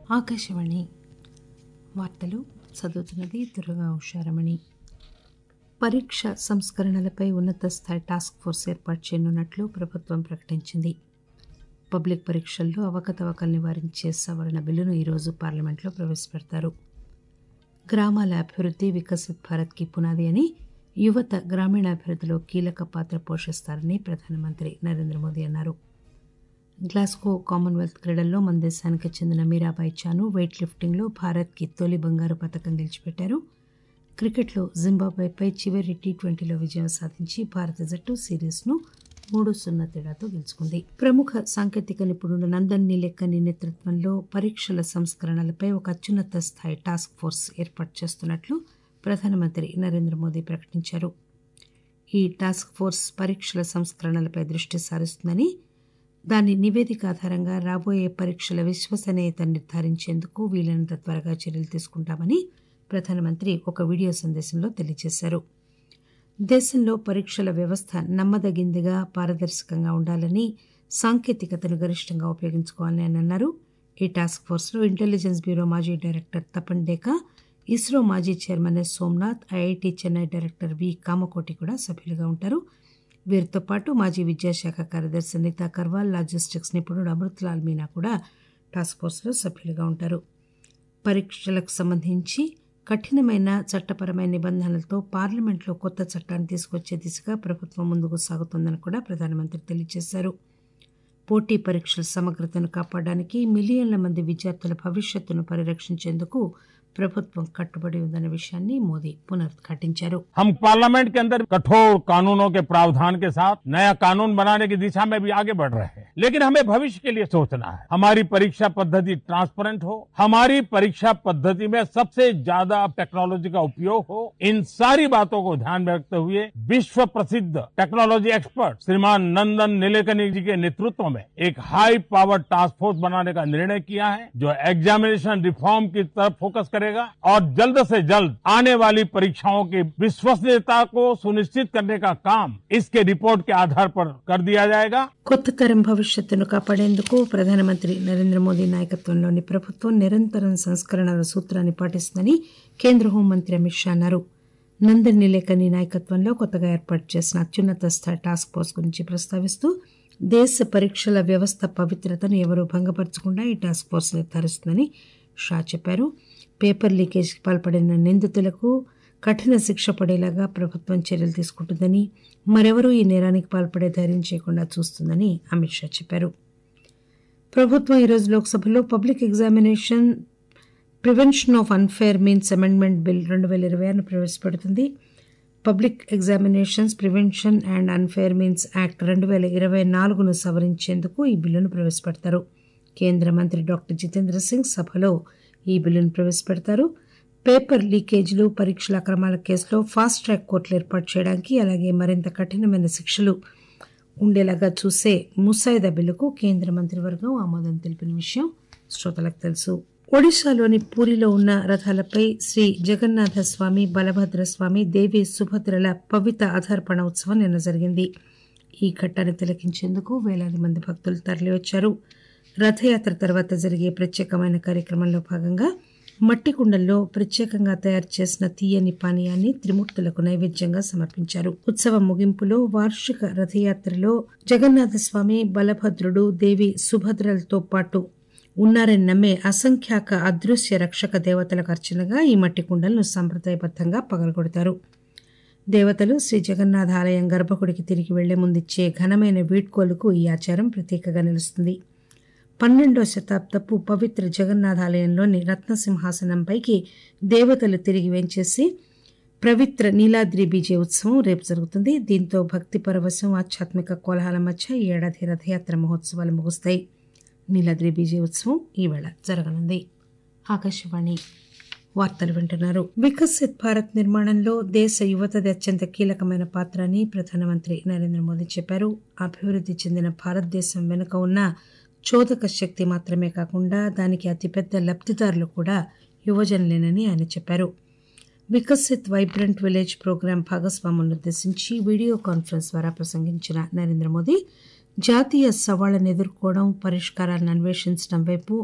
ఆకాశవాణి వార్తలు చదువుతున్నది దుర్గా ఉషారమణి పరీక్ష సంస్కరణలపై ఉన్నత స్థాయి టాస్క్ ఫోర్స్ ఏర్పాటు చేయనున్నట్లు ప్రభుత్వం ప్రకటించింది పబ్లిక్ పరీక్షల్లో అవకతవకలు నివారించే సవరణ బిల్లును ఈరోజు పార్లమెంట్లో ప్రవేశపెడతారు గ్రామాల అభివృద్ధి వికసిత్ భారత్కి పునాది అని యువత గ్రామీణాభివృద్ధిలో కీలక పాత్ర పోషిస్తారని ప్రధానమంత్రి నరేంద్ర మోదీ అన్నారు గ్లాస్గో కామన్వెల్త్ క్రీడల్లో మన దేశానికి చెందిన మీరాబాయి చాను వెయిట్ లిఫ్టింగ్లో భారత్కి తొలి బంగారు పథకం గెలిచిపెట్టారు క్రికెట్లో జింబాబ్వేపై చివరి టీ ట్వంటీలో విజయం సాధించి భారత జట్టు సిరీస్ను మూడు సున్నా తేడాతో గెలుచుకుంది ప్రముఖ సాంకేతిక నిపుణుడు నందన్ నీలెక్కని నేతృత్వంలో పరీక్షల సంస్కరణలపై ఒక అత్యున్నత స్థాయి టాస్క్ ఫోర్స్ ఏర్పాటు చేస్తున్నట్లు ప్రధానమంత్రి నరేంద్ర మోదీ ప్రకటించారు ఈ టాస్క్ ఫోర్స్ పరీక్షల సంస్కరణలపై దృష్టి సారిస్తుందని దాని నివేదిక ఆధారంగా రాబోయే పరీక్షల విశ్వసనీయత నిర్ధారించేందుకు వీలైనంత త్వరగా చర్యలు తీసుకుంటామని ప్రధానమంత్రి ఒక వీడియో సందేశంలో తెలియజేశారు దేశంలో పరీక్షల వ్యవస్థ నమ్మదగిందిగా పారదర్శకంగా ఉండాలని సాంకేతికతను గరిష్టంగా ఉపయోగించుకోవాలని ఆయన అన్నారు ఈ టాస్క్ ఫోర్స్లో ఇంటెలిజెన్స్ బ్యూరో మాజీ డైరెక్టర్ తపన్ డేకా ఇస్రో మాజీ chairman S Somanath IIT Chennai director V Kamakoti కూడా సభ్యులుగా ఉంటారు వీరితో పాటు మాజీ విద్యాశాఖ కార్యదర్శి అనితా కర్వాల్ లాజిస్టిక్స్ నిపుణుడు అమృత్లాల్ మీనా కూడా టాస్క్ ఫోర్స్లో సభ్యులుగా ఉంటారు పరీక్షలకు సంబంధించి కఠినమైన చట్టపరమైన నిబంధనలతో పార్లమెంట్లో కొత్త చట్టాన్ని తీసుకొచ్చే దిశగా ప్రభుత్వం ముందుకు సాగుతోందని కూడా ప్రధానమంత్రి తెలియజేశారు పోటీ పరీక్షల సమగ్రతను కాపాడడానికి మిలియన్ల మంది విద్యార్థుల భవిష్యత్తును పరిరక్షించేందుకు ప్రభుత్వం కట్టుబడి ఉందన్న విషయాన్ని మోదీ పునరుద్ఘాటించారు हम पार्लियामेंट के अंदर कठोर कानूनों के प्रावधान के साथ नया कानून बनाने की दिशा में भी आगे बढ़ रहे हैं लेकिन हमें भविष्य के लिए सोचना है हमारी परीक्षा पद्धति ट्रांसपेरेंट हो हमारी परीक्षा पद्धति में सबसे ज्यादा टेक्नोलॉजी का उपयोग हो इन सारी बातों को ध्यान में रखते हुए विश्व प्रसिद्ध टेक्नोलॉजी एक्सपर्ट श्रीमान नंदन नीलेकनी जी के नेतृत्व में एक हाई पावर टास्क फोर्स बनाने का निर्णय किया है जो एग्जामिनेशन रिफॉर्म की तरफ फोकस करेगा और जल्द से जल्द आने वाली परीक्षाओं की विश्वसनीयता को सुनिश्चित करने का काम इसके रिपोर्ट के आधार पर कर दिया जाएगा కొత్త తరం భవిష్యత్తును కాపాడేందుకు ప్రధానమంత్రి నరేంద్ర మోదీ నాయకత్వంలోని ప్రభుత్వం నిరంతరం సంస్కరణల సూత్రాన్ని పాటిస్తుందని కేంద్ర హోంమంత్రి అమిత్ షా అన్నారు నందన్ నిలేకని నాయకత్వంలో కొత్తగా ఏర్పాటు చేసిన అత్యున్నత స్థాయి టాస్క్ ఫోర్స్ గురించి ప్రస్తావిస్తూ దేశ పరీక్షల వ్యవస్థ పవిత్రతను ఎవరూ భంగపరచకుండా ఈ టాస్క్ ఫోర్స్ నిర్ధారిస్తుందని షా చెప్పారు పేపర్ లీకేజ్కి పాల్పడిన నిందితులకు కఠిన శిక్ష పడేలాగా ప్రభుత్వం చర్యలు తీసుకుంటుందని మరెవరూ ఈ నేరానికి పాల్పడే ధైర్యం చేయకుండా చూస్తుందని అమిత్ షా చెప్పారు ప్రభుత్వం ఈరోజు లోక్సభలో public examination prevention of unfair means amendment bill రెండు వేల ఇరవై ఆరును ప్రవేశపెడుతుంది public examinations prevention and unfair means act రెండు వేల ఇరవై నాలుగును సవరించేందుకు ఈ బిల్లును ప్రవేశపెడతారు కేంద్ర మంత్రి డాక్టర్ జితేంద్ర సింగ్ సభలో ఈ బిల్లును ప్రవేశపెడతారు పేపర్ లీకేజీలు పరీక్షల అక్రమాల కేసులో ఫాస్ట్ ట్రాక్ కోర్టులు ఏర్పాటు చేయడానికి అలాగే మరింత కఠినమైన శిక్షలు ఉండేలాగా చూసే ముసాయిదా బిల్లుకు కేంద్ర మంత్రివర్గం ఆమోదం తెలిపిన విషయం శ్రోతలకు తెలుసు ఒడిశాలోని పూరిలో ఉన్న రథాలపై శ్రీ జగన్నాథ స్వామి బలభద్ర స్వామి దేవి సుభద్రల పవిత ఆధార్పణ ఉత్సవం నిన్న జరిగింది ఈ ఘట్టాన్ని తిలకించేందుకు వేలాది మంది భక్తులు తరలివచ్చారు రథయాత్ర తర్వాత జరిగే ప్రత్యేకమైన కార్యక్రమంలో భాగంగా మట్టి కుండల్లో ప్రత్యేకంగా తయారు చేసిన తీయని పానీయాన్ని త్రిమూర్తులకు నైవేద్యంగా సమర్పించారు ఉత్సవం ముగింపులో వార్షిక రథయాత్రలో జగన్నాథ స్వామి బలభద్రుడు దేవి సుభద్రలతో పాటు ఉన్నారని నమ్మే అసంఖ్యాక అదృశ్య రక్షక దేవతలకు అర్చనగా ఈ మట్టి కుండలను సంప్రదాయబద్ధంగా పగలగొడతారు దేవతలు శ్రీ జగన్నాథ ఆలయం గర్భగుడికి తిరిగి వెళ్లే ముందిచ్చే ఘనమైన వీడ్కోలుకు ఈ ఆచారం ప్రత్యేకగా నిలుస్తుంది పన్నెండో శతాబ్దపు పవిత్ర జగన్నాథాలయంలోని రత్నసింహాసనంపైకి దేవతలు తిరిగి వెంచేసి పవిత్ర నీలాద్రి బీజే ఉత్సవం రేపు జరుగుతుంది దీంతో భక్తి పరవశం ఆధ్యాత్మిక కోలాహల మధ్య ఈ ఏడాది రథయాత్ర మహోత్సవాలు ముగుస్తాయి నీలాద్రి బీజే ఉత్సవం ఈవేళ జరగనుంది ఆకాశవాణి వార్తలు వింటున్నారు వికసిత్ భారత్ నిర్మాణంలో దేశ యువతది అత్యంత కీలకమైన పాత్ర అని ప్రధానమంత్రి నరేంద్ర మోదీ చెప్పారు అభివృద్ధి చెందిన భారతదేశం వెనుక ఉన్న చోదక శక్తి మాత్రమే కాకుండా దానికి అతిపెద్ద లబ్ధిదారులు కూడా యువజనులేనని ఆయన చెప్పారు వికసిత్ వైబ్రెంట్ విలేజ్ ప్రోగ్రాం భాగస్వాములను ఉద్దేశించి వీడియో కాన్ఫరెన్స్ ద్వారా ప్రసంగించిన నరేంద్ర మోదీ జాతీయ సవాళ్లను ఎదుర్కోవడం పరిష్కారాలను అన్వేషించడం వైపు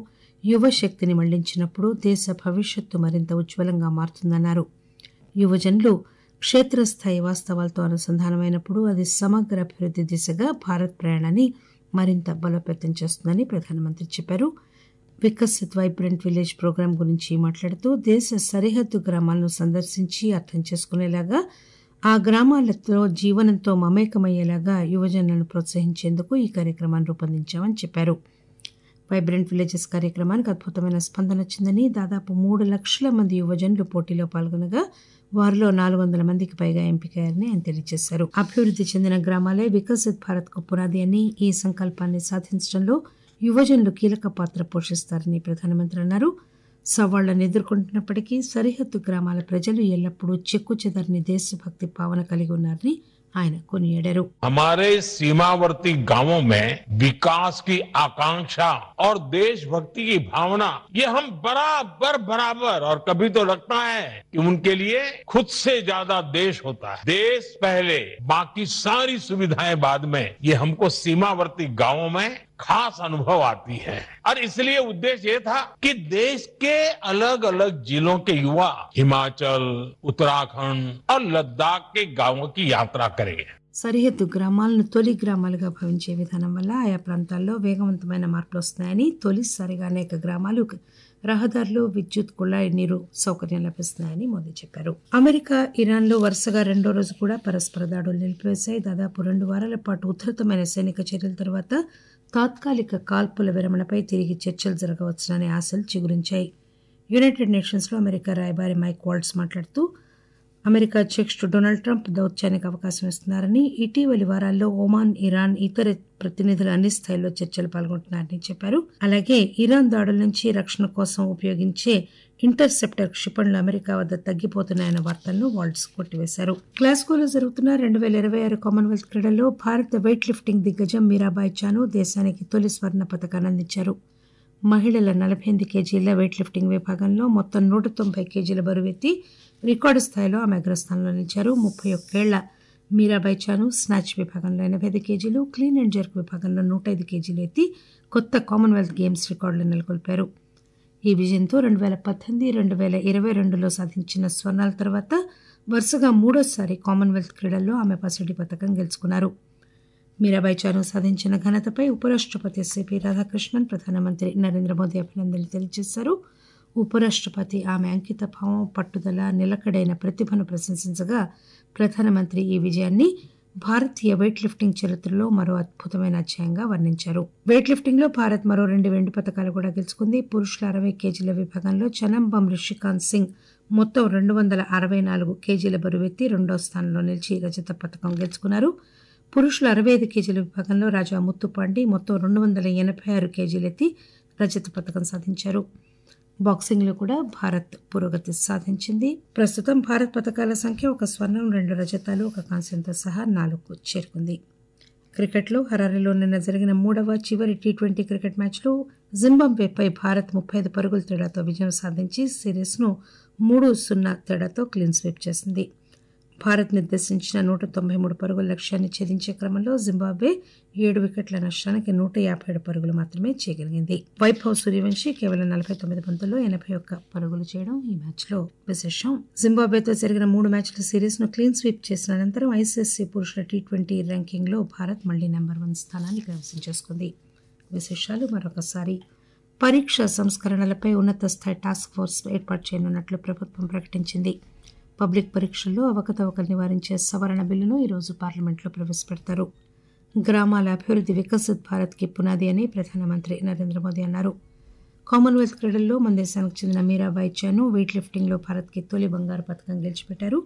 యువశక్తిని మళ్లించినప్పుడు దేశ భవిష్యత్తు మరింత ఉజ్వలంగా మారుతుందన్నారు యువజనులు క్షేత్రస్థాయి వాస్తవాలతో అనుసంధానమైనప్పుడు అది సమగ్ర అభివృద్ది దిశగా భారత్ ప్రయాణాన్ని మరింత బలోపేతం చేస్తుందని ప్రధానమంత్రి చెప్పారు వికసిత్ వైబ్రెంట్ విలేజ్ ప్రోగ్రాం గురించి మాట్లాడుతూ దేశ సరిహద్దు గ్రామాలను సందర్శించి అర్థం చేసుకునేలాగా ఆ గ్రామాలతో జీవనంతో మమేకమయ్యేలాగా యువజనులను ప్రోత్సహించేందుకు ఈ కార్యక్రమాన్ని రూపొందించామని చెప్పారు వైబ్రెంట్ విలేజెస్ కార్యక్రమానికి అద్భుతమైన స్పందన వచ్చిందని దాదాపు మూడు లక్షల మంది యువజనులు పోటీలో పాల్గొనగా వారిలో నాలుగు వందల మందికి పైగా ఎంపికయ్యారని ఆయన తెలియజేశారు అభివృద్ది చెందిన గ్రామాలే వికసిత్ భారత్ కు పునాది అని ఈ సంకల్పాన్ని సాధించడంలో యువజనులు కీలక పాత్ర పోషిస్తారని ప్రధానమంత్రి అన్నారు సవాళ్లను ఎదుర్కొంటున్నప్పటికీ సరిహద్దు గ్రామాల ప్రజలు ఎల్లప్పుడూ చెక్కు చెదరని దేశభక్తి భావన కలిగి ఉన్నారని ఆయన కొనియాడారు हमारे सीमावर्ती गांवों में विकास की आकांक्षा और देशभक्ति की भावना ये हम बराबर बराबर और कभी तो लगता है कि उनके लिए खुद से ज्यादा देश होता है देश पहले बाकी सारी सुविधाएं बाद में ये हमको सीमावर्ती गांवों में खास अनुभव आती है और इसलिए उद्देश्य ये था कि देश के अलग अलग जिलों के युवा हिमाचल उत्तराखंड और लद्दाख के गांवों की यात्रा करें సరిహద్దు గ్రామాలను తొలి గ్రామాలుగా భావించే విధానం వల్ల ఆయా ప్రాంతాల్లో వేగవంతమైన మార్పులు వస్తున్నాయని తొలిసారిగా అనేక గ్రామాలు రహదారులు విద్యుత్ కుళాయి నీరు సౌకర్యం లభిస్తున్నాయని మోదీ చెప్పారు అమెరికా ఇరాన్ లో వరుసగా రెండో రోజు కూడా పరస్పర దాడులు నిలిపివేశాయి దాదాపు రెండు వారాల పాటు ఉధృతమైన సైనిక చర్యల తర్వాత తాత్కాలిక కాల్పుల విరమణపై తిరిగి చర్చలు జరగవచ్చుననే ఆశలు చిగురించాయి యునైటెడ్ నేషన్స్ లో అమెరికా రాయబారి మైక్ వాల్ట్స్ మాట్లాడుతూ అమెరికా అధ్యక్షుడు డొనాల్డ్ ట్రంప్ దౌత్యానికి అవకాశం ఇస్తున్నారని ఇటీవలి వారాల్లో ఒమాన్ ఇరాన్ ఇతర ప్రతినిధులు అన్ని స్థాయిల్లో చర్చలు పాల్గొంటున్నారని చెప్పారు అలాగే ఇరాన్ దాడుల నుంచి రక్షణ కోసం ఉపయోగించే ఇంటర్సెప్టర్ క్షిపణులు అమెరికా వద్ద తగ్గిపోతున్నాయన్న వార్తలను వాల్ట్స్ కొట్టివేశారు గ్లాస్గోలో జరుగుతున్న రెండు వేల ఇరవై ఆరు కామన్వెల్త్ క్రీడల్లో భారత వెయిట్ లిఫ్టింగ్ దిగ్గజం మీరాబాయ్ చాను దేశానికి తొలి స్వర్ణ పథకాన్ని అందించారు మహిళల నలభై ఎనిమిది కేజీల వెయిట్ లిఫ్టింగ్ విభాగంలో మొత్తం నూట తొంభై కేజీల బరువెత్తి రికార్డు స్థాయిలో ఆమె అగ్రస్థానంలో నిలిచారు ముప్పై ఒక్కేళ్ల మీరాబాయ్ చాను స్నాచ్ విభాగంలో ఎనభై ఐదు కేజీలు క్లీన్ అండ్ జర్క్ విభాగంలో నూట ఐదు కేజీలు ఎత్తి కొత్త కామన్వెల్త్ గేమ్స్ రికార్డులు నెలకొల్పారు ఈ విజయంతో రెండు వేల పద్దెనిమిది రెండు వేల ఇరవై రెండులో సాధించిన స్వర్ణాల తర్వాత వరుసగా మూడోసారి కామన్వెల్త్ క్రీడల్లో ఆమె పసిడి పథకం గెలుచుకున్నారు మీరాబాయి చాను సాధించిన ఘనతపై ఉపరాష్టపతి సిపి రాధాకృష్ణన్ ప్రధానమంత్రి నరేంద్ర మోదీ అభినందనలు తెలియజేశారు ఉపరాష్టపతి ఆమె అంకిత భావం పట్టుదల నిలకడైన ప్రతిభను ప్రశంసించగా ప్రధానమంత్రి ఈ విజయాన్ని భారతీయ వెయిట్ లిఫ్టింగ్ చరిత్రలో మరో అద్భుతమైన అధ్యాయంగా వర్ణించారు వెయిట్ లిఫ్టింగ్ లో భారత్ మరో రెండు వెండి పథకాలు కూడా గెలుచుకుంది పురుషుల అరవై కేజీల విభాగంలో చనంబం రిషికాంత్ సింగ్ మొత్తం రెండు వందల అరవై నాలుగు కేజీల బరువెత్తి రెండో స్థానంలో నిలిచి రజత పథకం గెలుచుకున్నారు పురుషుల అరవై ఐదు కేజీల విభాగంలో రాజా ముత్తుపాండి మొత్తం రెండు వందల ఎనభై ఆరు కేజీలెత్తి రజత పథకం సాధించారు బాక్సింగ్ లో కూడా భారత్ పురోగతి సాధించింది ప్రస్తుతం భారత్ పథకాల సంఖ్య ఒక స్వర్ణం రెండు రజతాలు ఒక కాంస్యంతో సహా నాలుగు చేరుకుంది క్రికెట్లో హరారీలో నిన్న జరిగిన మూడవ చివరి టీ ట్వంటీ క్రికెట్ మ్యాచ్లో జింబాబ్వేపై భారత్ ముప్పై ఐదు పరుగుల తేడాతో విజయం సాధించి సిరీస్ను మూడు సున్నా తేడాతో క్లీన్ స్వీప్ చేసింది భారత్ నిర్దేశించిన నూట తొంభై మూడు పరుగుల లక్ష్యాన్ని ఛేదించే క్రమంలో జింబాబ్వే ఏడు వికెట్ల నష్టానికి నూట యాభై ఏడు పరుగులు మాత్రమే చేయగలిగింది వైభవ్ సూర్యవంశీ కేవలం నలభై తొమ్మిది బంతుల్లో ఎనభై ఒక్క పరుగులు చేయడం ఈ మ్యాచ్లో విశేషం జింబాబ్వేతో జరిగిన మూడు మ్యాచ్ల సిరీస్ ను క్లీన్ స్వీప్ చేసిన అనంతరం ఐసీఎస్సీ పురుషుల టీ ట్వంటీ ర్యాంకింగ్ లో భారత్ మళ్లీ నెంబర్ వన్ స్థానాన్ని కైవసం చేసుకుంది విశేషాలు మరొకసారి పరీక్ష సంస్కరణలపై ఉన్నత స్థాయి టాస్క్ ఫోర్స్ ఏర్పాటు చేయనున్నట్లు ప్రభుత్వం ప్రకటించింది పబ్లిక్ పరీక్షల్లో అవకతవకలు నివారించే సవరణ బిల్లును ఈరోజు పార్లమెంట్లో ప్రవేశపెడతారు గ్రామాల అభివృద్ధి వికసిత్ భారత్కి పునాది అని ప్రధానమంత్రి నరేంద్ర మోదీ అన్నారు కామన్వెల్త్ క్రీడల్లో మన దేశానికి చెందిన మీరాబాయి చాను వెయిట్ లిఫ్టింగ్లో భారత్కి తొలి బంగారు పథకం గెలిచిపెట్టారు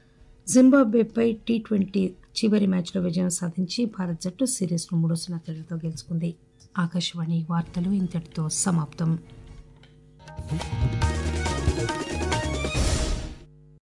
జింబాబ్వేపై టీ ట్వంటీ చివరి మ్యాచ్లో విజయం సాధించి భారత్ జట్టు సిరీస్ను మూడు సున్నా తేడాతో గెలుచుకుంది ఆకాశవాణి వార్తలు ఇంతటితో సమాప్తం